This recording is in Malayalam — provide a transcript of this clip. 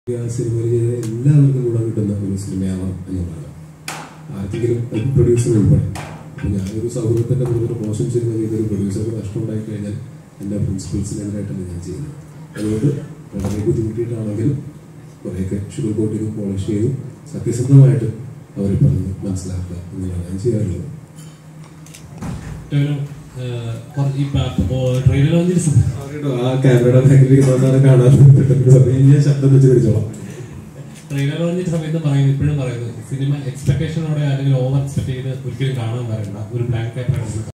ആ സിനിമയിൽ ചെയ്ത എല്ലാവർക്കും കൂടെ കിട്ടുന്ന ഒരു സിനിമയാണ് എന്നുള്ളതാണ് ആർക്കെങ്കിലും ഒരു പ്രൊഡ്യൂസർ ഉൾപ്പെടെ അപ്പോൾ ഞാനൊരു സൗഹൃദത്തിൻ്റെ ഒരു മോശം സിനിമ ചെയ്ത ഒരു പ്രൊഡ്യൂസർക്ക് നഷ്ടമുണ്ടായി കഴിഞ്ഞാൽ എൻ്റെ പ്രിൻസിപ്പൾസിനെതിരായിട്ടാണ് ഞാൻ ചെയ്യുന്നത് അതുകൊണ്ട് വളരെ ബുദ്ധിമുട്ടിയിട്ടാണെങ്കിലും കുറേയൊക്കെ ഷുഗർ കോട്ട് ചെയ്ത് പോളിഷ് ചെയ്ത് സത്യസന്ധമായിട്ട് അവരെ പറഞ്ഞ് മനസ്സിലാക്കുക എന്നുള്ളതാണ് ഞാൻ ചെയ്യാറുള്ളത് ഒരു, ഏഹ്, കുറ- ഈ ട്രെയിലർ വന്നിട്ട് സം- അവരോട് ആ ക്യാമറയുടെ ബാക്കിലേക്ക് വന്നാണ് കാണാൻ ഞാൻ ശബ്ദം വെച്ച് പിടിച്ചോളാം ട്രെയിലർ വന്നിട്ട് സമയത്ത് പറയുന്നത് ഇപ്പോഴും പറയുന്നത് സിനിമ എക്സ്പെക്ടേഷനോടെ അല്ലെങ്കിൽ ഓവർ എക്സ്പെക്ട് ചെയ്ത് ഒരിക്കലും കാണാൻ വരണ്ട ഒരു ബ്ലാങ്ക് പേപ്പർ